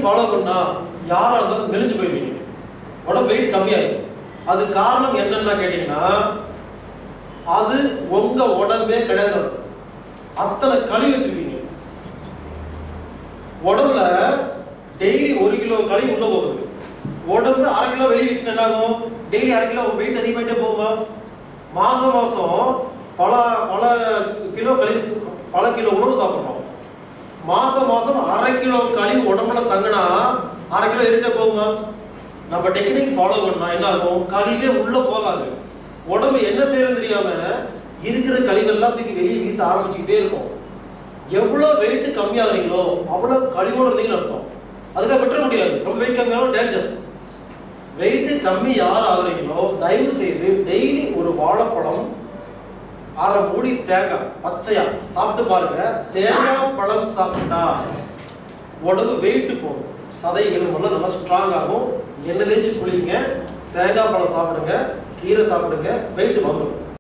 Follow பண்ணா யாரா இருந்தாலும் மெலிஞ்சு போயிருவீங்க உடம்பு வெயிட் கம்மியாயிடும் அது காரணம் என்னன்னா கேட்டீங்கன்னா அது உங்க உடம்பே கிடையாது அர்த்தம். அத்தனை கழுவி வச்சிருக்கீங்க உடம்புல டெய்லி ஒரு கிலோ கழிவு உள்ள போகுது உடம்பு அரை கிலோ வெளியே வீசினா என்ன ஆகும் டெய்லி அரை கிலோ வெயிட் அதிகமாயிட்டே போகுமா மாசம் மாசம் பல பல கிலோ கழிவு பல கிலோ உணவு சாப்பிடுறோம் மாசம் மாசம் அரை கிலோ கழிவு உடம்புல தங்கினா அரை கிலோ ஏறிட்டே போகுமா நம்ம டெக்னிக் ஃபாலோ பண்ணா என்ன ஆகும் கழிவே உள்ள போகாது உடம்பு என்ன செய்யறது தெரியாம இருக்கிற கழிவெல்லாம் தூக்கி வெளியே வீச ஆரம்பிச்சுக்கிட்டே இருக்கும் எவ்வளவு வெயிட் கம்மியாகிறீங்களோ அவ்வளவு கழிவோட இருந்தீங்கன்னு அர்த்தம் அதுக்காக விட்டுற முடியாது ரொம்ப வெயிட் கம்மியாலும் டேஞ்சர் வெயிட் கம்மி யார் ஆகுறீங்களோ தயவு செய்து டெய்லி ஒரு வாழைப்பழம் அரை மூடி தேங்காய் பச்சையா சாப்பிட்டு பாருங்க தேங்காய் பழம் சாப்பிட்டா உடம்பு வெயிட் போடும் சதை எலும்பெல்லாம் நல்லா ஸ்ட்ராங் ஆகும் எண்ணெய் தேய்ச்சி குளிங்க தேங்காய் பழம் சாப்பிடுங்க கீரை சாப்பிடுங்க வெயிட் வந்துடும்